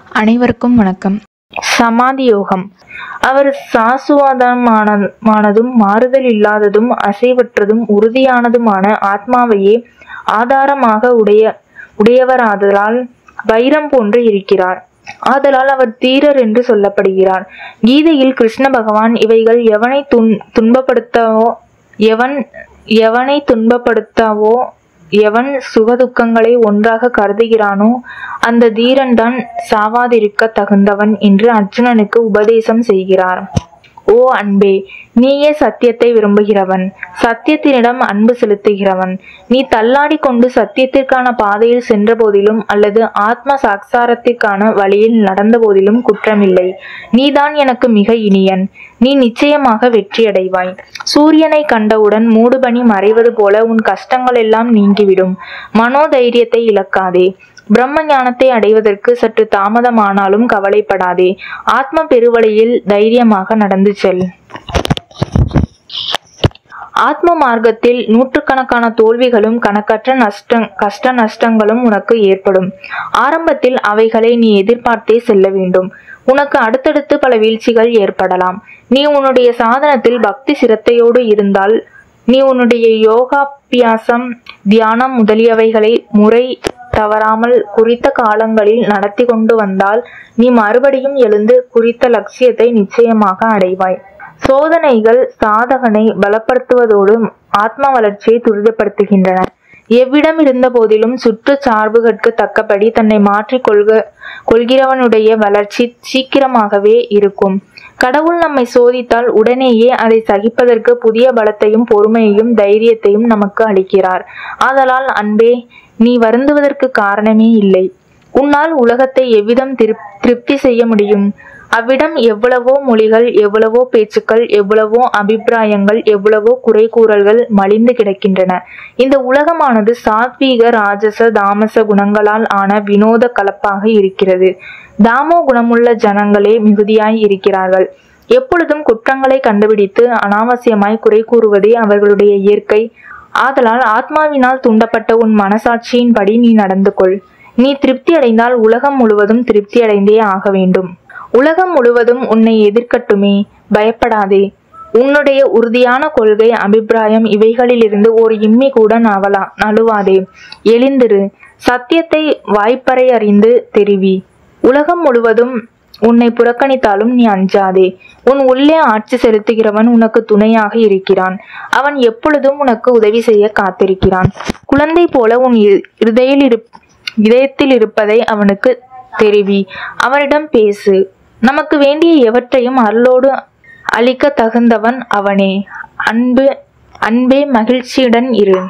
அனைவருக்கும் வணக்கம் சமாதி யோகம் அவர் சாசுவாதமானதும் மாறுதல் இல்லாததும் அசைவற்றதும் உறுதியானதுமான ஆத்மாவையே ஆதாரமாக உடைய உடையவராதலால் வைரம் போன்று இருக்கிறார் ஆதலால் அவர் தீரர் என்று சொல்லப்படுகிறார் கீதையில் கிருஷ்ண பகவான் இவைகள் எவனை துன் துன்பப்படுத்தவோ எவன் எவனை துன்பப்படுத்தவோ எவன் சுகதுக்கங்களை ஒன்றாக கருதுகிறானோ அந்த தீரன்தான் சாவாதிருக்க தகுந்தவன் என்று அர்ஜுனனுக்கு உபதேசம் செய்கிறார் ஓ அன்பே நீயே சத்தியத்தை விரும்புகிறவன் சத்தியத்தினிடம் அன்பு செலுத்துகிறவன் நீ தள்ளாடி கொண்டு சத்தியத்திற்கான பாதையில் சென்ற போதிலும் அல்லது ஆத்ம சாக்சாரத்திற்கான வழியில் நடந்த போதிலும் குற்றமில்லை நீதான் எனக்கு மிக இனியன் நீ நிச்சயமாக வெற்றியடைவாய் சூரியனை கண்டவுடன் மூடுபனி மறைவது போல உன் கஷ்டங்கள் எல்லாம் நீங்கிவிடும் மனோதைரியத்தை இழக்காதே பிரம்ம ஞானத்தை அடைவதற்கு சற்று தாமதமானாலும் கவலைப்படாதே ஆத்ம பெருவழியில் தைரியமாக நடந்து செல் ஆத்ம மார்க்கத்தில் நூற்றுக்கணக்கான தோல்விகளும் கணக்கற்ற நஷ்ட கஷ்ட நஷ்டங்களும் உனக்கு ஏற்படும் ஆரம்பத்தில் அவைகளை நீ எதிர்பார்த்தே செல்ல வேண்டும் உனக்கு அடுத்தடுத்து பல வீழ்ச்சிகள் ஏற்படலாம் நீ உன்னுடைய சாதனத்தில் பக்தி சிரத்தையோடு இருந்தால் நீ உன்னுடைய யோகாபியாசம் தியானம் முதலியவைகளை முறை தவறாமல் குறித்த காலங்களில் நடத்தி கொண்டு வந்தால் நீ மறுபடியும் எழுந்து குறித்த லட்சியத்தை நிச்சயமாக அடைவாய் சோதனைகள் சாதகனை பலப்படுத்துவதோடு ஆத்ம வளர்ச்சியை துரிதப்படுத்துகின்றன எவ்விடம் இருந்த போதிலும் சுற்று சார்புகளுக்கு தக்கபடி தன்னை மாற்றிக் கொள்க கொள்கிறவனுடைய வளர்ச்சி சீக்கிரமாகவே இருக்கும் கடவுள் நம்மை சோதித்தால் உடனேயே அதை சகிப்பதற்கு புதிய பலத்தையும் பொறுமையையும் தைரியத்தையும் நமக்கு அளிக்கிறார் ஆதலால் அன்பே நீ வருந்துவதற்கு காரணமே இல்லை உன்னால் உலகத்தை எவ்விதம் திருப் திருப்தி செய்ய முடியும் அவ்விடம் எவ்வளவோ மொழிகள் எவ்வளவோ பேச்சுக்கள் எவ்வளவோ அபிப்பிராயங்கள் எவ்வளவோ குறை கூறல்கள் மலிந்து கிடக்கின்றன இந்த உலகமானது சாத்வீக ராஜச தாமச குணங்களால் ஆன வினோத கலப்பாக இருக்கிறது தாமோ குணமுள்ள ஜனங்களே மிகுதியாய் இருக்கிறார்கள் எப்பொழுதும் குற்றங்களை கண்டுபிடித்து அனாவசியமாய் குறை கூறுவதே அவர்களுடைய இயற்கை ஆதலால் ஆத்மாவினால் தூண்டப்பட்ட உன் மனசாட்சியின்படி நீ நடந்து கொள் நீ திருப்தி அடைந்தால் உலகம் முழுவதும் திருப்தி அடைந்தே ஆக வேண்டும் உலகம் முழுவதும் உன்னை எதிர்க்கட்டுமே பயப்படாதே உன்னுடைய உறுதியான கொள்கை அபிப்பிராயம் இவைகளிலிருந்து ஒரு இம்மி கூட நவலா நழுவாதே எழுந்திரு சத்தியத்தை வாய்ப்பறை அறிந்து தெரிவி உலகம் முழுவதும் உன்னை புறக்கணித்தாலும் நீ அஞ்சாதே உன் உள்ளே ஆட்சி செலுத்துகிறவன் உனக்கு துணையாக இருக்கிறான் அவன் எப்பொழுதும் உனக்கு உதவி செய்ய காத்திருக்கிறான் குழந்தை போல உன் இருதையில் இரு இதயத்தில் இருப்பதை அவனுக்கு தெரிவி அவனிடம் பேசு நமக்கு வேண்டிய எவற்றையும் அருளோடு அளிக்க தகுந்தவன் அவனே அன்பு அன்பே மகிழ்ச்சியுடன் இரு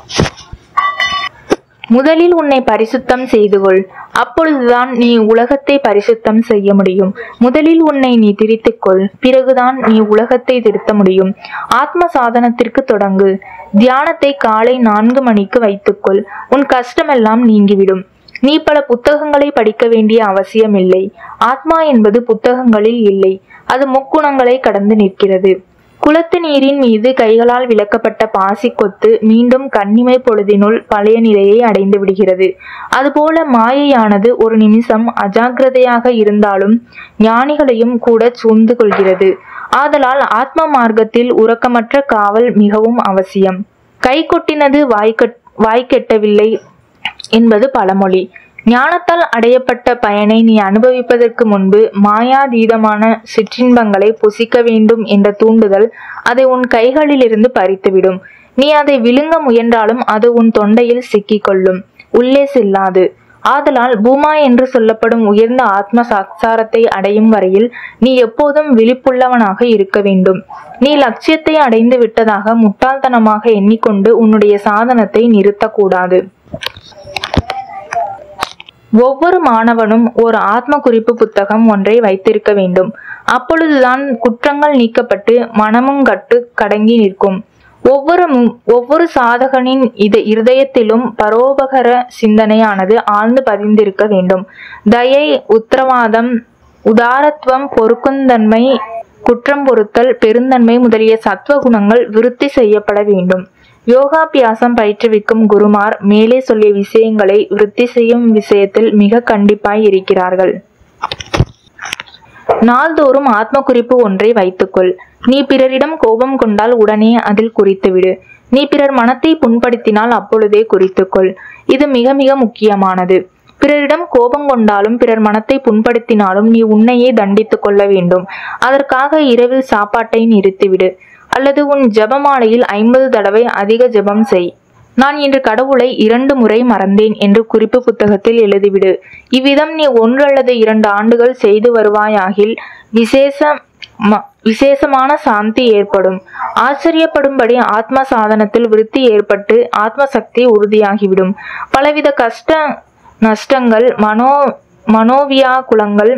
முதலில் உன்னை பரிசுத்தம் செய்து கொள் அப்பொழுதுதான் நீ உலகத்தை பரிசுத்தம் செய்ய முடியும் முதலில் உன்னை நீ திரித்துக்கொள் பிறகுதான் நீ உலகத்தை திருத்த முடியும் ஆத்ம சாதனத்திற்கு தொடங்கு தியானத்தை காலை நான்கு மணிக்கு வைத்துக்கொள் உன் கஷ்டமெல்லாம் நீங்கிவிடும் நீ பல புத்தகங்களை படிக்க வேண்டிய அவசியமில்லை ஆத்மா என்பது புத்தகங்களில் இல்லை அது முக்குணங்களை கடந்து நிற்கிறது குளத்து நீரின் மீது கைகளால் விளக்கப்பட்ட பாசி கொத்து மீண்டும் கண்ணிமை பொழுதினுள் பழைய நிலையை அடைந்து விடுகிறது அதுபோல மாயையானது ஒரு நிமிஷம் அஜாக்கிரதையாக இருந்தாலும் ஞானிகளையும் கூட சூழ்ந்து கொள்கிறது ஆதலால் ஆத்ம மார்க்கத்தில் உறக்கமற்ற காவல் மிகவும் அவசியம் கை கொட்டினது வாய்க்கட் வாய்க்கெட்டவில்லை என்பது பழமொழி ஞானத்தால் அடையப்பட்ட பயனை நீ அனுபவிப்பதற்கு முன்பு மாயாதீதமான சிற்றின்பங்களை புசிக்க வேண்டும் என்ற தூண்டுதல் அதை உன் கைகளிலிருந்து பறித்துவிடும் நீ அதை விழுங்க முயன்றாலும் அது உன் தொண்டையில் சிக்கிக்கொள்ளும் உள்ளே செல்லாது ஆதலால் பூமா என்று சொல்லப்படும் உயர்ந்த ஆத்ம சாட்சாரத்தை அடையும் வரையில் நீ எப்போதும் விழிப்புள்ளவனாக இருக்க வேண்டும் நீ லட்சியத்தை அடைந்து விட்டதாக முட்டாள்தனமாக எண்ணிக்கொண்டு உன்னுடைய சாதனத்தை நிறுத்தக்கூடாது ஒவ்வொரு மாணவனும் ஒரு ஆத்ம குறிப்பு புத்தகம் ஒன்றை வைத்திருக்க வேண்டும் அப்பொழுதுதான் குற்றங்கள் நீக்கப்பட்டு மனமும் கட்டு கடங்கி நிற்கும் ஒவ்வொரு ஒவ்வொரு சாதகனின் இது இருதயத்திலும் பரோபகர சிந்தனையானது ஆழ்ந்து பதிந்திருக்க வேண்டும் தயை உத்தரவாதம் உதாரத்துவம் பொறுக்குந்தன்மை குற்றம் பொறுத்தல் பெருந்தன்மை முதலிய சத்துவ குணங்கள் விருத்தி செய்யப்பட வேண்டும் யோகாபியாசம் பயிற்றுவிக்கும் குருமார் மேலே சொல்லிய விஷயங்களை விருத்தி செய்யும் விஷயத்தில் மிக கண்டிப்பாய் இருக்கிறார்கள் நாள்தோறும் ஆத்ம குறிப்பு ஒன்றை வைத்துக்கொள் நீ பிறரிடம் கோபம் கொண்டால் உடனே அதில் குறித்துவிடு நீ பிறர் மனத்தை புண்படுத்தினால் அப்பொழுதே குறித்துக்கொள் இது மிக மிக முக்கியமானது பிறரிடம் கோபம் கொண்டாலும் பிறர் மனத்தை புண்படுத்தினாலும் நீ உன்னையே தண்டித்துக் கொள்ள வேண்டும் அதற்காக இரவில் சாப்பாட்டை நிறுத்திவிடு அல்லது உன் ஜெபமாலையில் ஐம்பது தடவை அதிக ஜெபம் செய் நான் இன்று கடவுளை இரண்டு முறை மறந்தேன் என்று குறிப்பு புத்தகத்தில் எழுதிவிடு இவ்விதம் நீ ஒன்று அல்லது இரண்டு ஆண்டுகள் செய்து வருவாயாகில் விசேஷ ம- விசேஷமான சாந்தி ஏற்படும் ஆச்சரியப்படும்படி ஆத்ம சாதனத்தில் விருத்தி ஏற்பட்டு ஆத்ம சக்தி உறுதியாகிவிடும் பலவித கஷ்ட நஷ்டங்கள் மனோ மனோவியாகுலங்கள்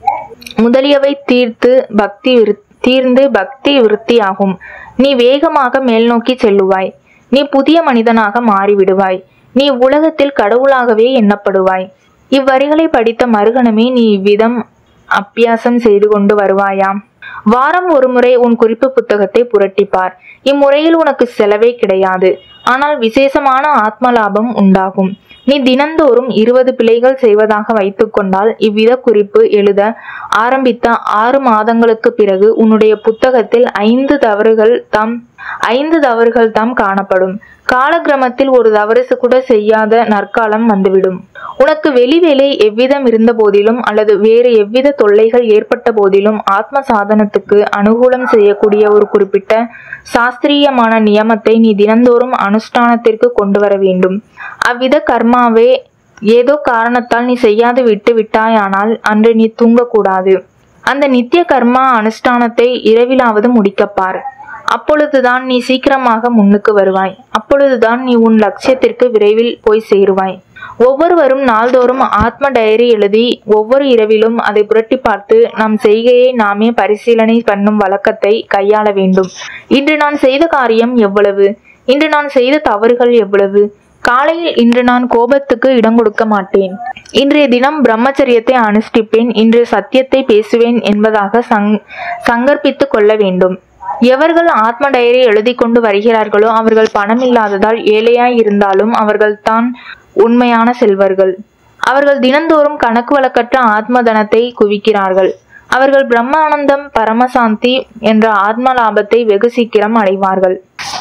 முதலியவை தீர்த்து பக்தி விரு- தீர்ந்து பக்தி விருத்தியாகும் நீ வேகமாக மேல்நோக்கி செல்லுவாய் நீ புதிய மனிதனாக மாறிவிடுவாய் நீ உலகத்தில் கடவுளாகவே எண்ணப்படுவாய் இவ்வரிகளை படித்த மறுகணமே நீ இவ்விதம் அப்பியாசம் செய்து கொண்டு வருவாயாம் வாரம் ஒருமுறை உன் குறிப்பு புத்தகத்தை புரட்டிப்பார் இம்முறையில் உனக்கு செலவே கிடையாது ஆனால் விசேஷமான ஆத்ம லாபம் உண்டாகும் நீ தினந்தோறும் இருபது பிழைகள் செய்வதாக வைத்துக்கொண்டால் இவ்வித குறிப்பு எழுத ஆரம்பித்த ஆறு மாதங்களுக்கு பிறகு உன்னுடைய புத்தகத்தில் ஐந்து தவறுகள் தாம் ஐந்து தவறுகள் தாம் காணப்படும் காலக்கிரமத்தில் ஒரு தவறு கூட செய்யாத நற்காலம் வந்துவிடும் உனக்கு வெளி வேலை எவ்விதம் இருந்த போதிலும் அல்லது வேறு எவ்வித தொல்லைகள் ஏற்பட்ட போதிலும் ஆத்ம சாதனத்துக்கு அனுகூலம் செய்யக்கூடிய ஒரு குறிப்பிட்ட சாஸ்திரியமான நியமத்தை நீ தினந்தோறும் அனுஷ்டானத்திற்கு கொண்டு வர வேண்டும் அவ்வித கர்மாவே ஏதோ காரணத்தால் நீ செய்யாது விட்டு விட்டாயானால் அன்று நீ தூங்கக்கூடாது அந்த நித்திய கர்மா அனுஷ்டானத்தை இரவிலாவது முடிக்கப்பார் அப்பொழுதுதான் நீ சீக்கிரமாக முன்னுக்கு வருவாய் அப்பொழுதுதான் நீ உன் லட்சியத்திற்கு விரைவில் போய் சேருவாய் ஒவ்வொருவரும் நாள்தோறும் ஆத்ம டயரி எழுதி ஒவ்வொரு இரவிலும் அதை புரட்டி பார்த்து நம் செய்கையை நாமே பரிசீலனை பண்ணும் வழக்கத்தை கையாள வேண்டும் இன்று நான் செய்த காரியம் எவ்வளவு இன்று நான் செய்த தவறுகள் எவ்வளவு காலையில் இன்று நான் கோபத்துக்கு இடம் கொடுக்க மாட்டேன் இன்றைய தினம் பிரம்மச்சரியத்தை அனுஷ்டிப்பேன் இன்று சத்தியத்தை பேசுவேன் என்பதாக சங் சங்கற்பித்துக் கொள்ள வேண்டும் எவர்கள் ஆத்ம டயரி எழுதி கொண்டு வருகிறார்களோ அவர்கள் பணம் இல்லாததால் ஏழையாய் இருந்தாலும் அவர்கள் தான் உண்மையான செல்வர்கள் அவர்கள் தினந்தோறும் கணக்கு வழக்கற்ற ஆத்ம தனத்தை குவிக்கிறார்கள் அவர்கள் பிரம்மானந்தம் பரமசாந்தி என்ற ஆத்ம லாபத்தை வெகு சீக்கிரம் அடைவார்கள்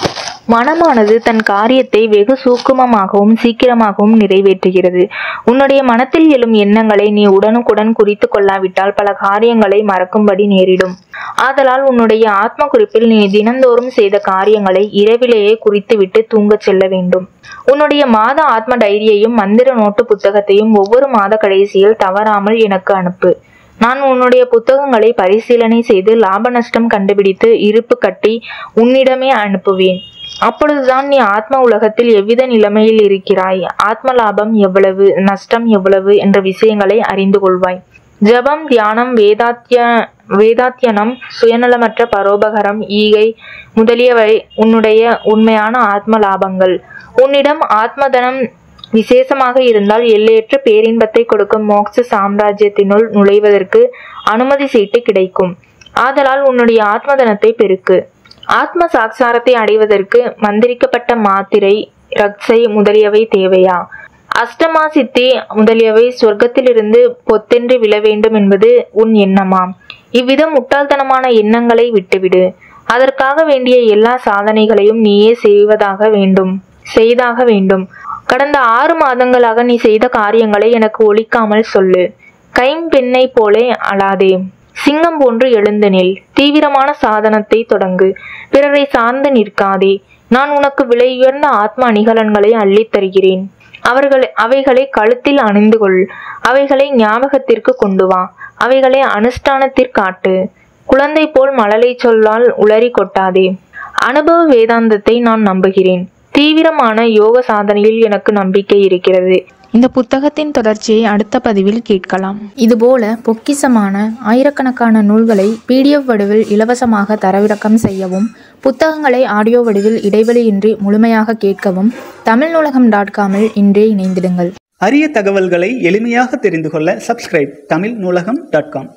மனமானது தன் காரியத்தை வெகு சூக்குமமாகவும் சீக்கிரமாகவும் நிறைவேற்றுகிறது உன்னுடைய மனத்தில் எழும் எண்ணங்களை நீ உடனுக்குடன் குறித்து கொள்ளாவிட்டால் பல காரியங்களை மறக்கும்படி நேரிடும் ஆதலால் உன்னுடைய ஆத்ம குறிப்பில் நீ தினந்தோறும் செய்த காரியங்களை இரவிலேயே குறித்துவிட்டு தூங்கச் செல்ல வேண்டும் உன்னுடைய மாத ஆத்ம டைரியையும் மந்திர நோட்டு புத்தகத்தையும் ஒவ்வொரு மாத கடைசியில் தவறாமல் எனக்கு அனுப்பு நான் உன்னுடைய புத்தகங்களை பரிசீலனை செய்து லாப நஷ்டம் கண்டுபிடித்து இருப்பு கட்டி உன்னிடமே அனுப்புவேன் அப்பொழுதுதான் நீ ஆத்ம உலகத்தில் எவ்வித நிலைமையில் இருக்கிறாய் ஆத்ம லாபம் எவ்வளவு நஷ்டம் எவ்வளவு என்ற விஷயங்களை அறிந்து கொள்வாய் ஜபம் தியானம் வேதாத்திய வேதாத்தியனம் சுயநலமற்ற பரோபகரம் ஈகை முதலியவை உன்னுடைய உண்மையான ஆத்ம லாபங்கள் உன்னிடம் ஆத்மதனம் விசேஷமாக இருந்தால் எல்லையற்ற பேரின்பத்தை கொடுக்கும் மோட்ச சாம்ராஜ்யத்தினுள் நுழைவதற்கு அனுமதி சீட்டு கிடைக்கும் ஆதலால் உன்னுடைய ஆத்மதனத்தை பெருக்கு ஆத்ம சாட்சாரத்தை அடைவதற்கு மந்திரிக்கப்பட்ட மாத்திரை ரக்ஷை முதலியவை தேவையா அஷ்டமா சித்தி முதலியவை சொர்க்கத்திலிருந்து பொத்தென்று விழ வேண்டும் என்பது உன் எண்ணமாம் இவ்விதம் முட்டாள்தனமான எண்ணங்களை விட்டுவிடு அதற்காக வேண்டிய எல்லா சாதனைகளையும் நீயே செய்வதாக வேண்டும் செய்தாக வேண்டும் கடந்த ஆறு மாதங்களாக நீ செய்த காரியங்களை எனக்கு ஒழிக்காமல் சொல்லு கைம்பெண்ணை போலே அழாதே சிங்கம் போன்று எழுந்து நில் தீவிரமான சாதனத்தை தொடங்கு பிறரை சார்ந்து நிற்காதே நான் உனக்கு விலையுயர்ந்த ஆத்ம அணிகலன்களை அள்ளித் தருகிறேன் அவர்களை அவைகளை கழுத்தில் அணிந்து கொள் அவைகளை ஞாபகத்திற்கு கொண்டு வா அவைகளை அனுஷ்டானத்திற்காட்டு குழந்தை போல் மழலை சொல்லால் உளறி கொட்டாதே அனுபவ வேதாந்தத்தை நான் நம்புகிறேன் தீவிரமான யோக சாதனையில் எனக்கு நம்பிக்கை இருக்கிறது இந்த புத்தகத்தின் தொடர்ச்சியை அடுத்த பதிவில் கேட்கலாம் இதுபோல பொக்கிசமான ஆயிரக்கணக்கான நூல்களை பிடிஎஃப் வடிவில் இலவசமாக தரவிறக்கம் செய்யவும் புத்தகங்களை ஆடியோ வடிவில் இடைவெளியின்றி முழுமையாக கேட்கவும் தமிழ் நூலகம் டாட் காமில் இன்றே இணைந்திடுங்கள் அரிய தகவல்களை எளிமையாக தெரிந்து கொள்ள சப்ஸ்கிரைப் தமிழ் நூலகம் டாட் காம்